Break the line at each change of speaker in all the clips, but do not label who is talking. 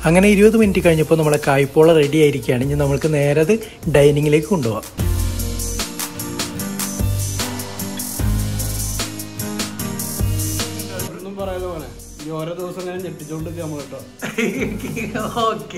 അങ്ങനെ ഇരുപത് മിനിറ്റ് കഴിഞ്ഞപ്പോൾ നമ്മളെ കായ്പോള റെഡി ആയിരിക്കുകയാണ് ഇനി നമ്മൾക്ക് നേരെ അത് ഡൈനിങ്ങിലേക്ക് കൊണ്ടുപോകാം
ഒന്നും പറയാതെ പോലെ ഈ ഓരോ ദിവസം ഞാൻ ഞെട്ടിച്ചോണ്ട് നമ്മൾ കേട്ടോ
ഓക്കെ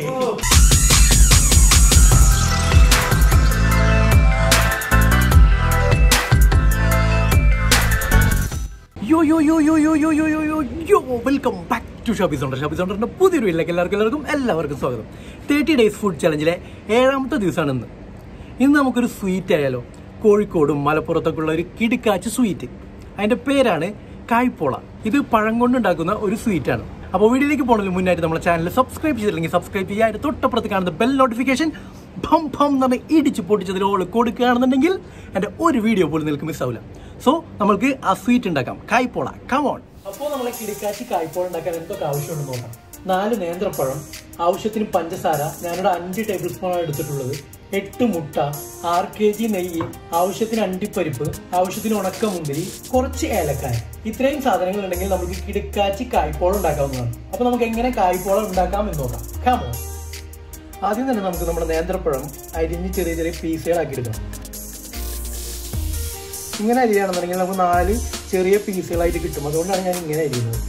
യോ yo yo yo yo yo yo yo yo yo welcome back to ഷോപ്പി സോണ്ടർ ഷോപ്പി സോണ്ടറിന്റെ പുതിയൊരു വീട്ടിലേക്ക് എല്ലാവർക്കും എല്ലാവർക്കും എല്ലാവർക്കും സ്വാഗതം തേർട്ടി ഡേയ്സ് ഫുഡ് ചലഞ്ചിലെ ഏഴാമത്തെ ദിവസമാണ് ഇന്ന് ഇന്ന് നമുക്കൊരു സ്വീറ്റ് ആയാലോ കോഴിക്കോടും മലപ്പുറത്തൊക്കെ ഉള്ള ഒരു കിടുക്കാച്ച് സ്വീറ്റ് അതിന്റെ പേരാണ് കായ്പോള ഇത് പഴം കൊണ്ടുണ്ടാക്കുന്ന ഒരു സ്വീറ്റ് ആണ് അപ്പോൾ വീഡിയോയിലേക്ക് പോകുന്നതിന് മുന്നായിട്ട് നമ്മുടെ ചാനൽ സബ്സ്ക്രൈബ് ചെയ്തില്ലെങ്കിൽ സബ്സ്ക്രൈബ് ചെയ്യുക അതിന്റെ തൊട്ടപ്പുറത്ത് കാണുന്ന ബെൽ നോട്ടിഫിക്കേഷൻ ഭം ഭം എന്ന് പറഞ്ഞ് ഇടിച്ച് പൊട്ടിച്ചതിൽ ഓൾ കൊടുക്കുകയാണെന്നുണ്ടെങ്കിൽ എൻ്റെ ഒരു വീഡിയോ പോലും നിങ്ങൾക്ക് മിസ്സാവില്ല സോ നമ്മൾക്ക് ആ സ്വീറ്റ് ഉണ്ടാക്കാം കായ്പോള കമോൺ അപ്പോൾ നമ്മളെ കിടക്കാച്ചി കായ്പോള ഉണ്ടാക്കാൻ എന്തൊക്കെ ആവശ്യമുണ്ടെന്ന് നോക്കാം നാല് നേന്ത്രപ്പഴം ആവശ്യത്തിന് പഞ്ചസാര ഞാനിവിടെ അഞ്ച് ടേബിൾ സ്പൂണാണ് എടുത്തിട്ടുള്ളത് എട്ട് മുട്ട ആറ് കെ ജി നെയ്യ് ആവശ്യത്തിന് അണ്ടിപ്പരിപ്പ് ആവശ്യത്തിന് ഉണക്കമുന്തിരി കുറച്ച് ഏലക്കായ ഇത്രയും സാധനങ്ങൾ ഉണ്ടെങ്കിൽ നമുക്ക് കിടക്കാച്ചി കായ്പോള ഉണ്ടാക്കാവുന്നതാണ് അപ്പൊ നമുക്ക് എങ്ങനെ കായ്പോള ഉണ്ടാക്കാം എന്ന് നോക്കാം കാമോ ആദ്യം തന്നെ നമുക്ക് നമ്മുടെ നേന്ത്രപ്പഴം അരിഞ്ഞ് ചെറിയ ചെറിയ പീസുകളാക്കി എടുക്കണം ഇങ്ങനെ അരിയാണെന്നുണ്ടെങ്കിൽ നമുക്ക് നാല് ചെറിയ പീസുകളായിട്ട് കിട്ടും അതുകൊണ്ടാണ് ഞാൻ ഇങ്ങനെ അരിയുന്നത്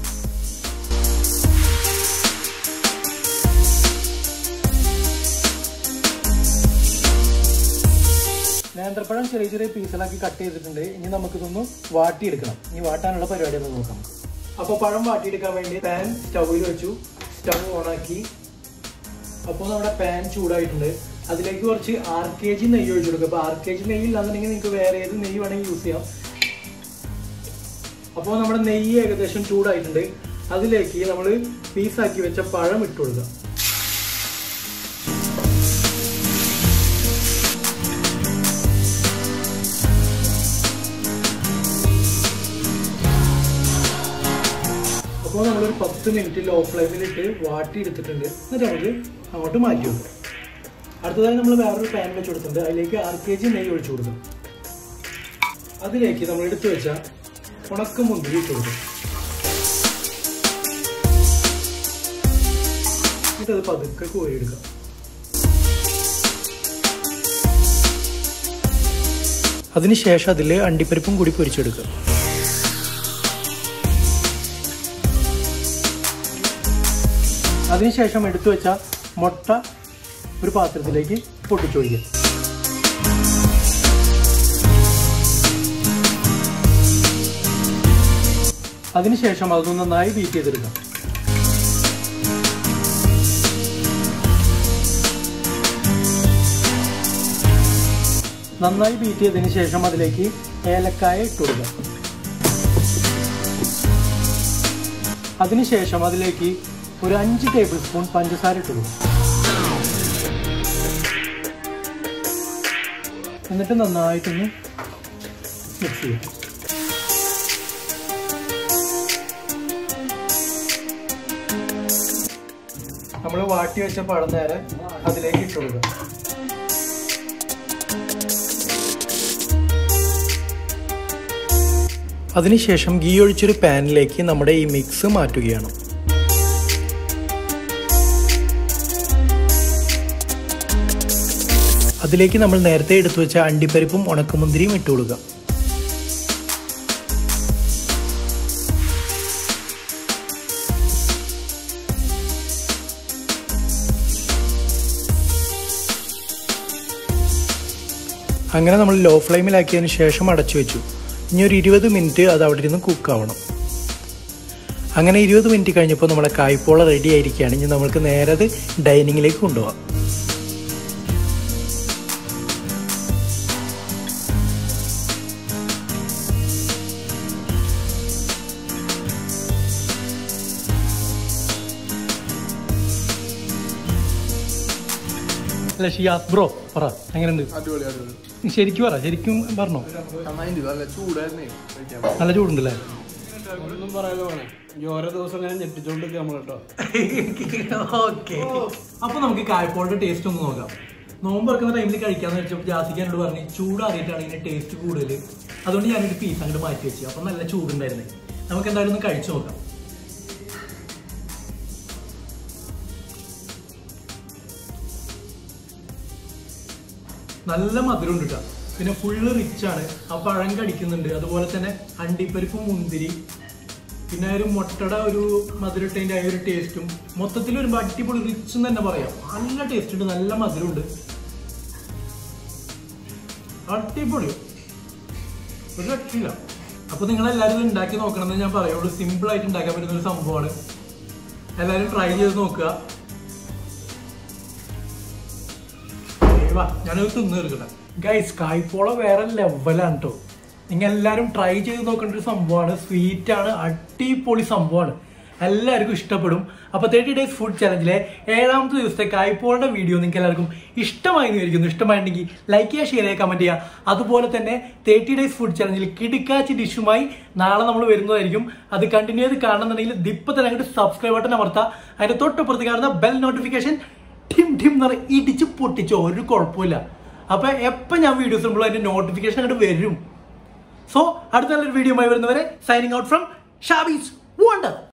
നേന്ത്രപ്പഴം ചെറിയ ചെറിയ പീസുകളാക്കി കട്ട് ചെയ്തിട്ടുണ്ട് ഇനി നമുക്കിതൊന്ന് വാട്ടിയെടുക്കണം ഇനി വാട്ടാനുള്ള പരിപാടി ഒന്ന് നോക്കാം അപ്പോൾ പഴം വാട്ടിയെടുക്കാൻ വേണ്ടി പാൻ സ്റ്റൗവിൽ വെച്ചു സ്റ്റവ് ഓണാക്കി അപ്പോൾ നമ്മുടെ പാൻ ചൂടായിട്ടുണ്ട് അതിലേക്ക് കുറച്ച് ആർ കെ ജി നെയ്യ് ഒഴിച്ചു കൊടുക്കുക അപ്പോൾ ആർ കെ ജി നെയ്യ് ഇല്ലാന്നുണ്ടെങ്കിൽ നിങ്ങൾക്ക് വേറെ ഏത് നെയ്യ് വേണമെങ്കിൽ യൂസ് ചെയ്യാം അപ്പോൾ നമ്മുടെ നെയ്യ് ഏകദേശം ചൂടായിട്ടുണ്ട് അതിലേക്ക് നമ്മൾ പീസാക്കി വെച്ച പഴം ഇട്ട് കൊടുക്കുക അപ്പോൾ നമ്മളൊരു പത്ത് മിനിറ്റ് ലോ ഫ്ലെയിമിലിട്ട് വാട്ടി എടുത്തിട്ടുണ്ട് എന്നിട്ട് നമുക്ക് അങ്ങോട്ട് മാറ്റി വെക്കും അടുത്തതായി നമ്മൾ വേറൊരു പാൻ വെച്ച് കൊടുത്തിട്ടുണ്ട് അതിലേക്ക് ആർ കെ ജി നെയ്യ് ഒഴിച്ചു കൊടുക്കും അതിലേക്ക് നമ്മൾ എടുത്തു വെച്ച ഉണക്ക മുന്തിരി ഇട്ട് കൊടുക്കും എന്നിട്ട് അത് പതുക്കെ കോരിയെടുക്കാം അതിനുശേഷം അതിൽ അണ്ടിപ്പരിപ്പും കൂടി പൊരിച്ചെടുക്കുക അതിനുശേഷം എടുത്തു വെച്ച മുട്ട ഒരു പാത്രത്തിലേക്ക് പൊട്ടിച്ചൊഴിക്കുക അതിനുശേഷം അതൊന്ന് നന്നായി ബീറ്റ് ചെയ്തെടുക്കാം നന്നായി ബീറ്റ് ചെയ്തതിന് ശേഷം അതിലേക്ക് ഏലക്കായ ഇട്ട് കൊടുക്കുക അതിനുശേഷം അതിലേക്ക് ഒരു അഞ്ച് ടേബിൾ സ്പൂൺ പഞ്ചസാര ഇട്ട് കൊടുക്കും എന്നിട്ട് നന്നായിട്ടൊന്ന് മിക്സ് ചെയ്യാം നമ്മൾ വാട്ടി വെച്ച പഴം നേരെ അതിലേക്ക് ഇട്ട് കൊടുക്കുക അതിനുശേഷം ഗീ ഒഴിച്ചൊരു പാനിലേക്ക് നമ്മുടെ ഈ മിക്സ് മാറ്റുകയാണ് അതിലേക്ക് നമ്മൾ നേരത്തെ എടുത്തു വെച്ച അണ്ടിപ്പരിപ്പും ഉണക്കമുന്തിരിയും ഇട്ട് കൊടുക്കുക അങ്ങനെ നമ്മൾ ലോ ഫ്ലെയിമിലാക്കിയതിന് ശേഷം അടച്ചു വെച്ചു ഇനി ഒരു ഇരുപത് മിനിറ്റ് അത് അവിടെ ഇരുന്ന് കുക്കാവണം അങ്ങനെ ഇരുപത് മിനിറ്റ് കഴിഞ്ഞപ്പോൾ നമ്മുടെ കായ്പോള റെഡി ആയിരിക്കുകയാണ് ഇനി നമ്മൾക്ക് നേരെ അത് ഡൈനിങ്ങിലേക്ക് കൊണ്ടുപോകാം അല്ല ഷിയാസ് ബ്രോ പറ എങ്ങനെയുണ്ട്
അടിപൊളി അടിപൊളി
ശരിക്കും പറ ശരിക്കും പറഞ്ഞോ
നന്നായിട്ട് നല്ല ചൂടായിരുന്നേ കഴിക്കാൻ
നല്ല ചൂടുണ്ടല്ലേ
ഒന്നും പറയാതെ പോലെ ഈ ഓരോ ദിവസം ഞാൻ ഞെട്ടിച്ചോണ്ട് നമ്മൾ കേട്ടോ
ഓക്കെ അപ്പൊ നമുക്ക് കായ്പോളിന്റെ ടേസ്റ്റ് ഒന്ന് നോക്കാം നോമ്പ് ഇറക്കുന്ന ടൈമിൽ കഴിക്കാന്ന് വെച്ചപ്പോൾ ജാസിക്ക് എന്നോട് പറഞ്ഞു ചൂടാറിയിട്ടാണ് ഇതിന്റെ ടേസ്റ്റ് കൂടുതൽ അതുകൊണ്ട് ഞാനൊരു പീസ് അങ്ങോട്ട് മാറ്റി വെച്ചു അപ്പൊ നല്ല ചൂടുണ്ടായിരുന്നേ നമുക്ക് എന്തായാലും ഒന്ന് കഴിച്ചു നോക്കാം നല്ല മധുരം ഉണ്ട് കേട്ടോ പിന്നെ ഫുള്ള് റിച്ച് ആണ് ആ പഴം കടിക്കുന്നുണ്ട് അതുപോലെ തന്നെ അണ്ടിപ്പരിപ്പ് മുന്തിരി പിന്നെ ആ ഒരു മുട്ടയുടെ ഒരു മധുരട്ടതിൻ്റെ ആ ഒരു ടേസ്റ്റും മൊത്തത്തിൽ ഒരു അടിപൊളി റിച്ച് എന്ന് തന്നെ പറയാം നല്ല ടേസ്റ്റ് ഉണ്ട് നല്ല മധുരമുണ്ട് അടിപൊളി ഒരു രക്ഷയില്ല അപ്പൊ നിങ്ങൾ എല്ലാവരും ഇത് ഉണ്ടാക്കി നോക്കണമെന്ന് ഞാൻ പറയുള്ളൂ സിമ്പിൾ ആയിട്ട് ഉണ്ടാക്കാൻ പറ്റുന്ന ഒരു സംഭവമാണ് എല്ലാവരും ട്രൈ ചെയ്ത് നോക്കുക ഏയ് വാ, ഞാനത് തിന്നു തീർക്കട്ടെ ഗൈസ് കായ്പോള വേറെ ലെവലാണ് കേട്ടോ നിങ്ങൾ എല്ലാവരും ട്രൈ ചെയ്ത് നോക്കേണ്ട ഒരു സംഭവമാണ് സ്വീറ്റ് ആണ് അടിപൊളി സംഭവമാണ് എല്ലാവർക്കും ഇഷ്ടപ്പെടും അപ്പൊ തേർട്ടി ഡേയ്സ് ഫുഡ് ചലഞ്ചിലെ ഏഴാമത്തെ ദിവസത്തെ കായ്പോളുടെ വീഡിയോ നിങ്ങൾക്ക് എല്ലാവർക്കും ഇഷ്ടമായി എന്ന് വിചാരിക്കുന്നു ഇഷ്ടമായിട്ടുണ്ടെങ്കിൽ ലൈക്ക് ചെയ്യുക ഷെയർ ചെയ്യുക കമന്റ് ചെയ്യുക അതുപോലെ തന്നെ തേർട്ടി ഡേയ്സ് ഫുഡ് ചലഞ്ചിൽ കിടുക്കാച്ചി ഡിഷുമായി നാളെ നമ്മൾ വരുന്നതായിരിക്കും അത് കണ്ടിന്യൂ ചെയ്ത് കാണണമെന്നുണ്ടെങ്കിൽ ദിപ്പം തന്നെ അങ്ങോട്ട് സബ്സ്ക്രൈബ് ബട്ടൺ അമർത്തുക അതിന്റെ തൊട്ടപ്പുറത്ത് കാണുന്ന ബെൽ നോട്ടിഫിക്കേഷൻ ഠിം ഠിം എന്ന് പറഞ്ഞ് ഇടിച്ച് പൊട്ടിച്ച് ഒരു കുഴപ്പമില്ല അപ്പൊ എപ്പോ ഞാൻ വീഡിയോസ് ഇടുമ്പോൾ അതിന്റെ നോട്ടിഫിക്കേഷൻ അങ്ങോട്ട് വരും സോ അടുത്ത നല്ലൊരു വീഡിയോ വരുന്നവരെ signing out from Shabee's wonder